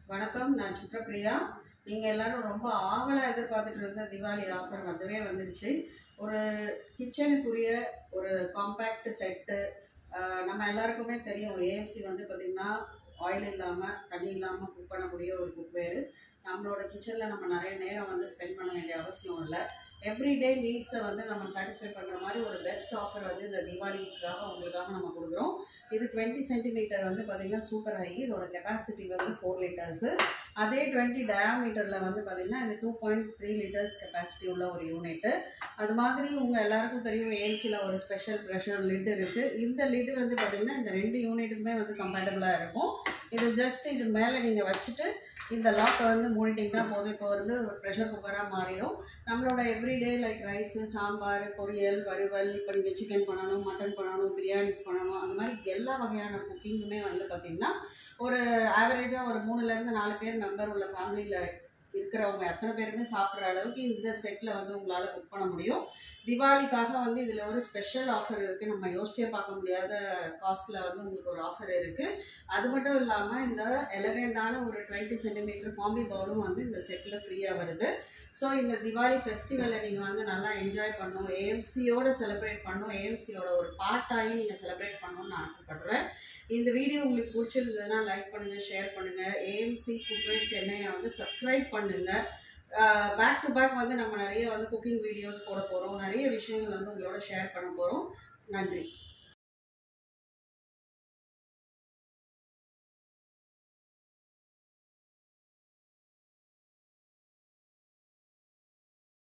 வணக்கம் நான் சித்ரபிரியா நீங்கள் எல்லாரும் ரொம்ப ஆவலாக எதிர்பார்த்துட்டு இருந்த தீபாவளி ஆஃபர் வந்தவே வந்துடுச்சு ஒரு கிச்சனுக்குரிய ஒரு காம்பேக்ட் செட்டு நம்ம எல்லாருக்குமே தெரியும் ஏஎம்சி வந்து பார்த்திங்கன்னா ஆயில் இல்லாமல் தண்ணி இல்லாமல் குக் பண்ணக்கூடிய ஒரு குக்வேரு நம்மளோட கிச்சனில் நம்ம நிறைய நேரம் வந்து ஸ்பெண்ட் பண்ண வேண்டிய அவசியம் இல்லை எவ்ரிடே நீட்ஸை வந்து நம்ம சாட்டிஸ்ஃபை பண்ணுற மாதிரி ஒரு பெஸ்ட் ஆஃபர் வந்து இந்த தீபாவளிக்காக உங்களுக்காக நம்ம கொடுக்குறோம் இது டுவெண்ட்டி சென்டிமீட்டர் வந்து பார்த்திங்கன்னா சூப்பர் ஹை இதோட கெப்பாசிட்டி வந்து ஃபோர் லிட்டர்ஸு அதே டுவெண்ட்டி டயாமீட்டரில் வந்து பார்த்திங்கன்னா இது two point three litres capacity உள்ள ஒரு யூனிட்டு அது மாதிரி உங்கள் எல்லாருக்கும் தெரியும் ஏஎம்சியில் ஒரு ஸ்பெஷல் ப்ரெஷர் லிட் இருக்குது இந்த லிட் வந்து பார்த்திங்கன்னா இந்த ரெண்டு யூனிட்டுக்குமே வந்து கம்பேட்டபிளாக இருக்கும் இது ஜஸ்ட் இது மேலே நீங்கள் வச்சுட்டு இந்த லாக்கை வந்து மூடிட்டிங்கன்னா போதும் இப்போ வந்து ஒரு ப்ரெஷர் குக்கராக மாறிடும் நம்மளோட எவ்ரிடே லைக் ரைஸு சாம்பார் பொரியல் வறுவல் இப்போ நீங்கள் சிக்கன் பண்ணணும் மட்டன் பண்ணணும் பிரியாணிஸ் பண்ணணும் அந்த மாதிரி எல்லா வகையான குக்கிங்குமே வந்து பார்த்திங்கன்னா ஒரு ஆவரேஜாக ஒரு மூணுலேருந்து நாலு பேர் மெம்பர் உள்ள ஃபேமிலியில் இருக்கிறவங்க அத்தனை பேருமே சாப்பிட்ற அளவுக்கு இந்த செட்டில் வந்து உங்களால் குக் பண்ண முடியும் தீபாவளிக்காக வந்து இதில் ஒரு ஸ்பெஷல் ஆஃபர் இருக்குது நம்ம யோசிச்சே பார்க்க முடியாத காஸ்ட்டில் வந்து உங்களுக்கு ஒரு ஆஃபர் இருக்குது அது மட்டும் இல்லாமல் இந்த எலகண்டான ஒரு டுவெண்ட்டி சென்டிமீட்டர் காம்பி பவுலும் வந்து இந்த செட்டில் ஃப்ரீயாக வருது ஸோ இந்த திவாலி ஃபெஸ்டிவலை நீங்கள் வந்து நல்லா என்ஜாய் பண்ணணும் ஏஎம்சியோட செலிப்ரேட் பண்ணணும் ஏஎம்சியோட ஒரு பார்ட்டாகி நீங்கள் செலிப்ரேட் பண்ணணும்னு நான் ஆசைப்பட்றேன் இந்த வீடியோ உங்களுக்கு பிடிச்சிருந்ததுன்னா லைக் பண்ணுங்கள் ஷேர் பண்ணுங்கள் ஏஎம்சி குக்வேர் சென்னையை வந்து சப்ஸ்கிரைப் பண்ணுங்கள் பேக் டு பேக் வந்து நம்ம நிறைய வந்து குக்கிங் வீடியோஸ் போட போகிறோம் நிறைய விஷயங்கள் வந்து உங்களோட ஷேர் பண்ண போகிறோம் நன்றி